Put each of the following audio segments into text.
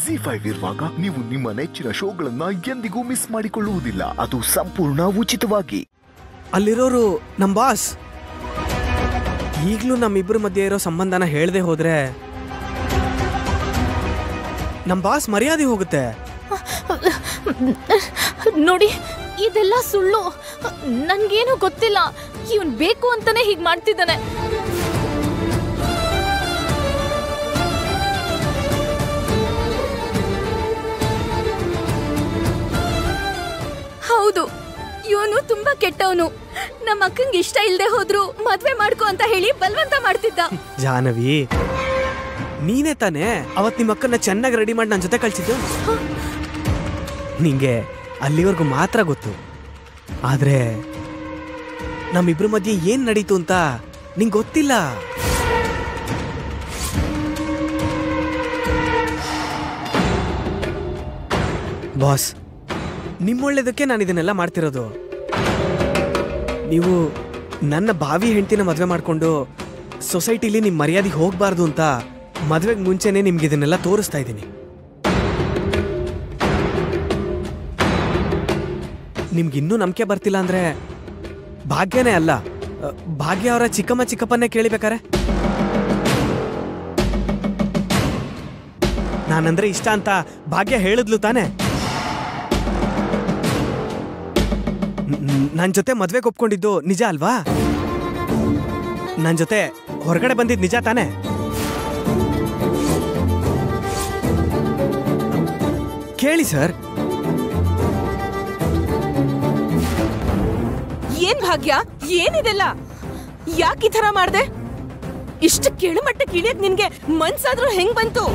G five ಇರುವಾಗ ನೀವು ನಿಮ್ಮ ನೆಚ್ಚಿನ ಶೋಗಳನ್ನ ಎಂದಿಗೂ ಮಿಸ್ ಮಾಡಿಕೊಳ್ಳುವುದಿಲ್ಲ ಅದು ಸಂಪೂರ್ಣ ಉಚಿತವಾಗಿ ಅಲ್ಲಿರೋರು ನಮ್ ಬಾಸ್ ಈಗಲೂ ನಮ್ಮಿಬ್ಬರ ಮಧ್ಯೆ ಇರೋ ಸಂಬಂಧನ ಹೇಳದೆ ಹೋದ್ರೆ ನಮ್ ಬಾಸ್ ಮರ್ಯಾದೆ ಹೋಗುತ್ತೆ ನೋಡಿ ಇದೆಲ್ಲ ಸುಳ್ಳು ನನ್ಗೇನು ಗೊತ್ತಿಲ್ಲ ಇವನ್ ಬೇಕು ಅಂತಾನೆ ಹೀಗ್ ಮಾಡ್ತಿದ್ದಾನೆ ಹೌದು ಇವನು ತುಂಬಾ ಕೆಟ್ಟವನು ನಮ್ಮ ಅಕ್ಕಂಗೆ ಇಷ್ಟ ಇಲ್ದೆ ಹೋದ್ರು ಮದ್ವೆ ಮಾಡ್ಕೊ ಅಂತ ಹೇಳಿ ಬಲವಂತ ಮಾಡ್ತಿದ್ದ ಜಾಹ್ನವಿ ನೀನೇ ತಾನೇ ಅವತ್ ನಿಮ್ಮ ಅಕ್ಕನ್ನ ಚೆನ್ನಾಗಿ ರೆಡಿ ಮಾಡಿ ನನ್ನ ಜೊತೆ ಕಳ್ಸಿದ್ದು ನಿಂಗೆ ಅಲ್ಲಿವರೆಗೂ ಮಾತ್ರ ಗೊತ್ತು ಆದ್ರೆ ನಮ್ಮಿಬ್ರ ಮಧ್ಯೆ ಏನ್ ನಡೀತು ಅಂತ ನಿಂಗೆ ಗೊತ್ತಿಲ್ಲ ಬಾಸ್ ನಿಮ್ಮೊಳ್ಳೇದಕ್ಕೆ ನಾನು ಇದನ್ನೆಲ್ಲ ಮಾಡ್ತಿರೋದು ನೀವು ನನ್ನ ಬಾವಿ ಹೆಂಡತಿನ ಮದುವೆ ಮಾಡ್ಕೊಂಡು ಸೊಸೈಟಿಲಿ ನಿಮ್ಮ ಮರ್ಯಾದೆಗೆ ಹೋಗಬಾರ್ದು ಅಂತ ಮದುವೆಗೆ ಮುಂಚೆನೆ ನಿಮ್ಗೆ ಇದನ್ನೆಲ್ಲ ತೋರಿಸ್ತಾ ಇದ್ದೀನಿ ನಿಮ್ಗೆ ಇನ್ನೂ ನಂಬಿಕೆ ಬರ್ತಿಲ್ಲ ಅಂದ್ರೆ ಭಾಗ್ಯನೇ ಅಲ್ಲ ಅ, ಭಾಗ್ಯ ಅವರ ಚಿಕ್ಕಮ್ಮ ಚಿಕ್ಕಪ್ಪನ್ನೇ ಕೇಳಿಬೇಕಾರೆ ನಾನಂದ್ರೆ ಇಷ್ಟ ಅಂತ ಭಾಗ್ಯ ಹೇಳಿದ್ಲು ತಾನೆ ನನ್ನ ಜೊತೆ ಮದ್ವೆಗೆ ಒಪ್ಕೊಂಡಿದ್ದು ನಿಜ ಅಲ್ವಾ ನನ್ನ ಜೊತೆ ಹೊರಗಡೆ ಬಂದಿದ್ ನಿಜ ತಾನೆ ಕೇಳಿ ಸರ್ ಏನ್ ಭಾಗ್ಯ ಏನಿದೆಲ್ಲ ಯಾಕೆ ಈ ತರ ಮಾಡ್ದೆ ಇಷ್ಟು ಕೆಳಮಟ್ಟಕ್ಕೆ ಇಳಿಯಕ್ ನಿನ್ಗೆ ಮನ್ಸಾದ್ರೂ ಹೆಂಗ್ ಬಂತು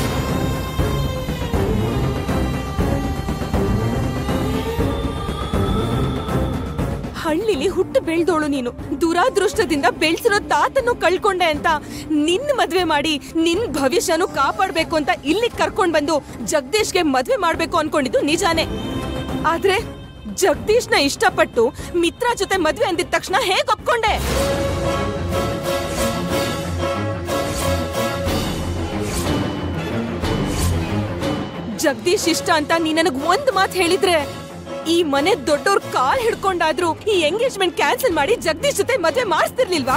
ಹಳ್ಳಿಲಿ ಹುಟ್ಟು ಬೆಳ್ದೋಳು ನೀನು ದುರಾದೃಷ್ಟದಿಂದ ಬೆಳ್ಸಿರೋ ತಾತನ್ನು ಕಳ್ಕೊಂಡೆ ಅಂತ ನಿನ್ ಮದ್ವೆ ಮಾಡಿ ನಿನ್ ಭವಿಷ್ಯನು ಕಾಪಾಡ್ಬೇಕು ಅಂತ ಇಲ್ಲಿ ಕರ್ಕೊಂಡ್ ಬಂದು ಜಗದೀಶ್ಗೆ ಮದ್ವೆ ಮಾಡ್ಬೇಕು ಅನ್ಕೊಂಡಿದ್ದು ನಿಜಾನೇ ಆದ್ರೆ ಜಗದೀಶ್ನ ಇಷ್ಟಪಟ್ಟು ಮಿತ್ರ ಜೊತೆ ಮದ್ವೆ ಅಂದಿದ ತಕ್ಷಣ ಹೇಗ್ ಒಪ್ಕೊಂಡೆ ಜಗದೀಶ್ ಇಷ್ಟ ಅಂತ ನೀ ನನಗ್ ಒಂದ್ ಮಾತ್ ಹೇಳಿದ್ರೆ ಈ ಮನೆ ದೊಡ್ಡೋರ್ ಕಾಲ್ ಹಿಡ್ಕೊಂಡಾದ್ರೂ ಈ ಎಂಗೇಜ್ಮೆಂಟ್ ಕ್ಯಾನ್ಸಲ್ ಮಾಡಿ ಜಗದೀಶ್ ಜೊತೆ ಮದ್ವೆ ಮಾಡಿಸ್ತಿರ್ಲಿಲ್ವಾ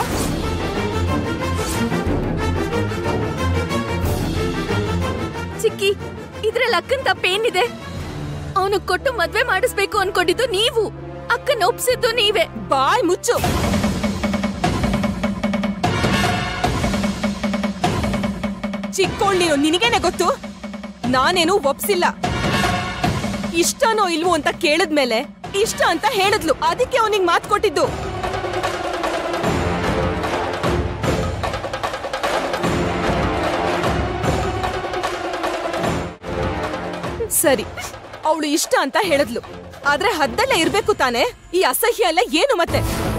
ಚಿಕ್ಕಿ ಇದ್ರಲ್ಲಿ ಅಕ್ಕನ್ ತಪ್ಪೇನಿದೆ ಅವನು ಕೊಟ್ಟು ಮದ್ವೆ ಮಾಡಿಸ್ಬೇಕು ಅನ್ಕೊಂಡಿದ್ದು ನೀವು ಅಕ್ಕನ ಒಪ್ಸಿದ್ದು ನೀವೇ ಬಾಯ್ ಮುಚ್ಚು ಚಿಕ್ಕೋಳ್ ನೀನು ನಿನಗೇನೆ ಗೊತ್ತು ನಾನೇನು ಒಪ್ಸಿಲ್ಲ ಇಷ್ಟನೋ ಇಲ್ವೋ ಅಂತ ಕೇಳಿದ್ಮೇಲೆ ಇಷ್ಟ ಅಂತ ಹೇಳಿದ್ಲು ಅದಕ್ಕೆ ಅವನಿಗೆ ಮಾತು ಕೊಟ್ಟಿದ್ದು ಸರಿ ಅವಳು ಇಷ್ಟ ಅಂತ ಹೇಳಿದ್ಲು ಆದ್ರೆ ಹದ್ದಲ್ಲೇ ಇರ್ಬೇಕು ತಾನೆ ಈ ಅಸಹ್ಯ ಎಲ್ಲ ಏನು ಮತ್ತೆ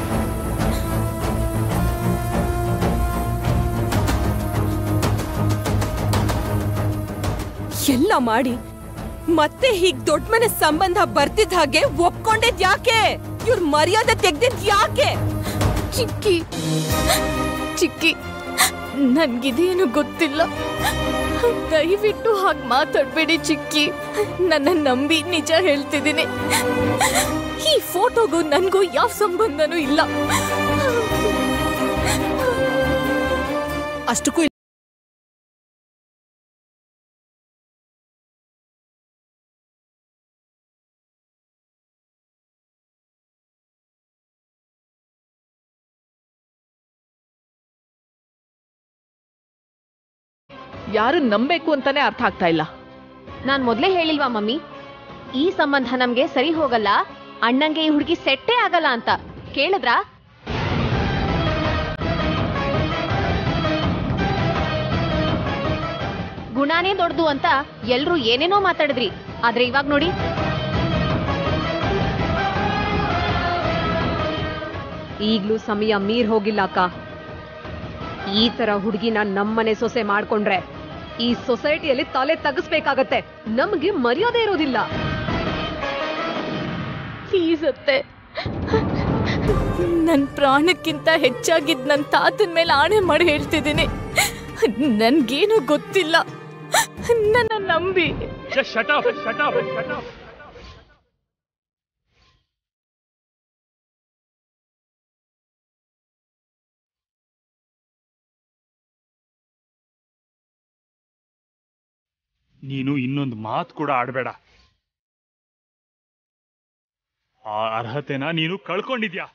ಎಲ್ಲ ಮಾಡಿ ಮತ್ತೆ ಹೀಗ್ ದೊಡ್ಡ ಮನೆ ಸಂಬಂಧ ಬರ್ತಿದ್ದ ಹಾಗೆ ಒಪ್ಕೊಂಡಿದ್ ಯಾಕೆ ಇವ್ರ ಮರ್ಯಾದೆ ತೆಗ್ದಿದ್ ಯಾಕೆ ಚಿಕ್ಕಿ ಚಿಕ್ಕಿ ನನ್ಗಿದೇನು ಗೊತ್ತಿಲ್ಲ ದಯವಿಟ್ಟು ಹಾಗೆ ಮಾತಾಡ್ಬೇಡಿ ಚಿಕ್ಕಿ ನನ್ನ ನಂಬಿ ನಿಜ ಹೇಳ್ತಿದ್ದೀನಿ ಈ ಫೋಟೋಗೂ ನನ್ಗೂ ಯಾವ ಸಂಬಂಧನೂ ಇಲ್ಲ ಅಷ್ಟಕ್ಕೂ ಯಾರು ನಂಬೇಕು ಅಂತಾನೆ ಅರ್ಥ ಆಗ್ತಾ ಇಲ್ಲ ನಾನ್ ಮೊದ್ಲೇ ಹೇಳಿಲ್ವಾ ಮಮ್ಮಿ ಈ ಸಂಬಂಧ ನಮ್ಗೆ ಸರಿ ಹೋಗಲ್ಲ ಅಣ್ಣಂಗೆ ಈ ಹುಡುಗಿ ಸೆಟ್ಟೇ ಆಗಲ್ಲ ಅಂತ ಕೇಳಿದ್ರಾ ಗುಣನೇ ದೊಡ್ಡದು ಅಂತ ಎಲ್ರೂ ಏನೇನೋ ಮಾತಾಡಿದ್ರಿ ಆದ್ರೆ ಇವಾಗ ನೋಡಿ ಈಗ್ಲೂ ಸಮಯ ಮೀರ್ ಹೋಗಿಲ್ಲ ಅಕ್ಕ ಈ ತರ ಹುಡುಗಿನ ನಮ್ಮನೆ ಸೊಸೆ ಮಾಡ್ಕೊಂಡ್ರೆ ಈ ಸೊಸೈಟಿಯಲ್ಲಿ ತಲೆ ತಗ್ಸ್ಬೇಕಾಗತ್ತೆ ನಮ್ಗೆ ಮರ್ಯಾದೆ ಇರೋದಿಲ್ಲ ಪ್ಲೀಸ್ ಅತ್ತೆ ನನ್ ಪ್ರಾಣಕ್ಕಿಂತ ಹೆಚ್ಚಾಗಿದ್ ನನ್ ತಾತನ್ ಮೇಲೆ ಆಣೆ ಮಾಡಿ ಹೇಳ್ತಿದ್ದೀನಿ ನನ್ಗೇನು ಗೊತ್ತಿಲ್ಲ ನನ್ನ ನಂಬಿ ನೀನು ಇನ್ನೊಂದು ಮಾತು ಕೂಡ ಆಡಬೇಡ ಆ ಅರ್ಹತೆನ ನೀನು ಕಳ್ಕೊಂಡಿದ್ಯಾ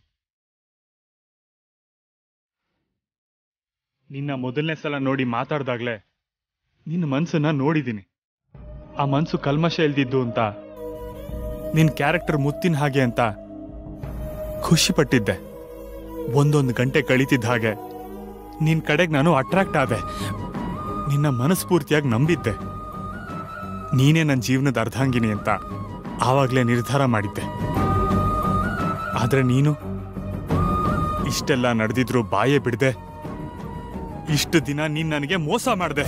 ನಿನ್ನ ಮೊದಲನೇ ಸಲ ನೋಡಿ ಮಾತಾಡ್ದಾಗ್ಲೇ ನಿನ್ನ ಮನ್ಸನ್ನ ನೋಡಿದ್ದೀನಿ ಆ ಮನ್ಸು ಕಲ್ಮಶ ಇಲ್ದಿದ್ದು ಅಂತ ನಿನ್ ಕ್ಯಾರೆಕ್ಟರ್ ಮುತ್ತಿನ ಹಾಗೆ ಅಂತ ಖುಷಿ ಪಟ್ಟಿದ್ದೆ ಒಂದೊಂದು ಗಂಟೆ ಕಳೀತಿದ್ದ ಹಾಗೆ ನಿನ್ ಕಡೆಗೆ ನಾನು ಅಟ್ರಾಕ್ಟ್ ಆದೆ ನಿನ್ನ ಮನಸ್ಫೂರ್ತಿಯಾಗಿ ನಂಬಿದ್ದೆ ನೀನೇ ನನ್ನ ಜೀವನದ ಅರ್ಧಾಂಗಿನಿ ಅಂತ ಆವಾಗಲೇ ನಿರ್ಧಾರ ಮಾಡಿದ್ದೆ ಆದ್ರೆ ನೀನು ಇಷ್ಟೆಲ್ಲ ನಡೆದಿದ್ರು ಬಾಯೇ ಬಿಡದೆ ಇಷ್ಟು ದಿನ ನೀನ್ ನನಗೆ ಮೋಸ ಮಾಡಿದೆ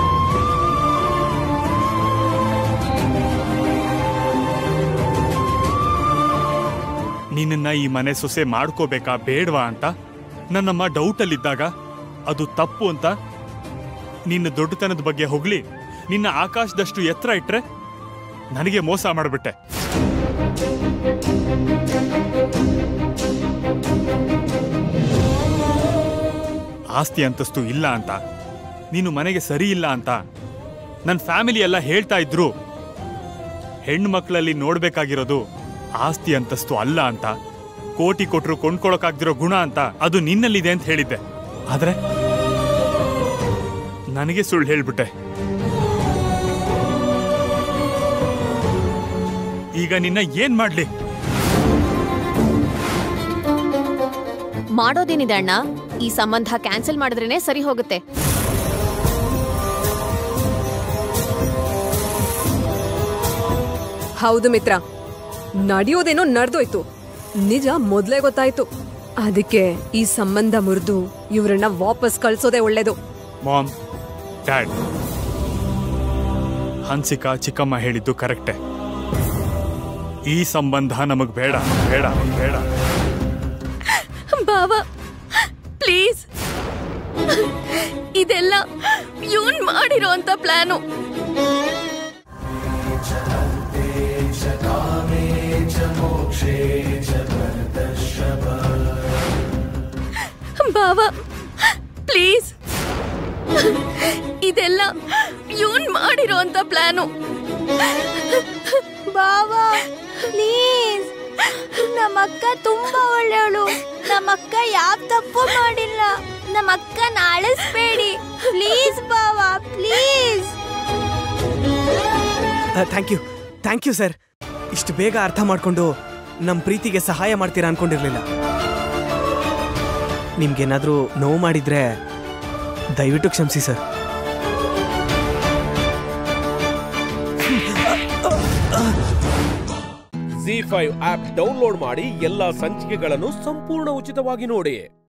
ನಿನ್ನನ್ನ ಈ ಮನೆ ಸೊಸೆ ಮಾಡ್ಕೋಬೇಕಾ ಬೇಡವಾ ಅಂತ ನನ್ನಮ್ಮ ಡೌಟಲ್ಲಿದ್ದಾಗ ಅದು ತಪ್ಪು ಅಂತ ನಿನ್ನ ದೊಡ್ಡತನದ ಬಗ್ಗೆ ಹೊಗಳಿ ನಿನ್ನ ಆಕಾಶದಷ್ಟು ಎತ್ತರ ಇಟ್ರೆ ನನಗೆ ಮೋಸ ಮಾಡಿಬಿಟ್ಟೆ ಆಸ್ತಿ ಅಂತಸ್ತು ಇಲ್ಲ ಅಂತ ನೀನು ಮನೆಗೆ ಸರಿ ಇಲ್ಲ ಅಂತ ನನ್ನ ಫ್ಯಾಮಿಲಿ ಎಲ್ಲ ಹೇಳ್ತಾ ಇದ್ರು ಹೆಣ್ಣು ಮಕ್ಕಳಲ್ಲಿ ನೋಡ್ಬೇಕಾಗಿರೋದು ಆಸ್ತಿ ಅಂತಸ್ತು ಅಲ್ಲ ಅಂತ ಕೋಟಿ ಕೊಟ್ರು ಕೊಂಡ್ಕೊಳಕಾಗ್ದಿರೋ ಗುಣ ಅಂತ ಅದು ನಿನ್ನಲ್ಲಿದೆ ಅಂತ ಹೇಳಿದ್ದೆ ಆದ್ರೆ ನನಗೆ ಸುಳ್ಳು ಹೇಳ್ಬಿಟ್ಟೆ ಈಗ ನಿನ್ನ ಏನ್ ಮಾಡ್ಲಿ ಮಾಡೋದೇನಿದೆ ಅಣ್ಣ ಈ ಸಂಬಂಧ ಕ್ಯಾನ್ಸಲ್ ಮಾಡಿದ್ರೇನೆ ಸರಿ ಹೋಗುತ್ತೆ ಹೌದು ಮಿತ್ರ ನಡೆಯೋದೇನೋ ನಡೆದೋಯ್ತು ನಿಜ ಮೊದ್ಲೇ ಗೊತ್ತಾಯ್ತು ಅದಕ್ಕೆ ಈ ಸಂಬಂಧ ಮುರಿದು ಇವ್ರನ್ನ ವಾಪಸ್ ಕಳ್ಸೋದೇ ಒಳ್ಳೇದು ಮಾಮ್ ಡ್ಯಾಡ್ ಹನ್ಸಿಕಾ ಚಿಕ್ಕಮ್ಮ ಹೇಳಿದ್ದು ಕರೆಕ್ಟೆ ಈ ಸಂಬಂಧ ನಮಗ್ ಬೇಡ ಬೇಡ ಬೇಡ ಬಾವ ಪ್ಲೀಸ್ ಇದೆಲ್ಲ ಇವನ್ ಮಾಡಿರೋ ಅಂತ ಪ್ಲಾನು ಬಾವ ಪ್ಲೀಸ್ ಇದೆಲ್ಲ ಇವನ್ ಮಾಡಿರೋ ಅಂತ ಪ್ಲಾನು ಬಾವಾ ಪ್ಲೀಸ್ ನಮ್ಮಕ್ಕ ತುಂಬಾ ಒಳ್ಳೆಯವಳು ನಮ್ಮಕ್ಕ ಯಾವ ತಪ್ಪು ಮಾಡಿಲ್ಲ ನಮ್ಮಕ್ಕ ನಾಳಿಸ್ಬೇಡಿ ಪ್ಲೀಸ್ ಬಾವಾ please thank you thank you sir ಇಷ್ಟು ಬೇಗ ಅರ್ಥ ಮಾಡ್ಕೊಂಡು ನಮ್ಮ ಪ್ರೀತಿಗೆ ಸಹಾಯ ಮಾಡ್ತೀರಾ ಅನ್ಕೊಂಡಿರ್ಲಿಲ್ಲ ನಿಮ್ಗೇನಾದ್ರೂ ನೋವು ಮಾಡಿದ್ರೆ ದಯವಿಟ್ಟು ಕ್ಷಮಿಸಿ sir Zee five app download ಮಾಡಿ ಎಲ್ಲಾ ಸಂಚಿಕೆಗಳನ್ನು ಸಂಪೂರ್ಣ ಉಚಿತವಾಗಿ ನೋಡಿ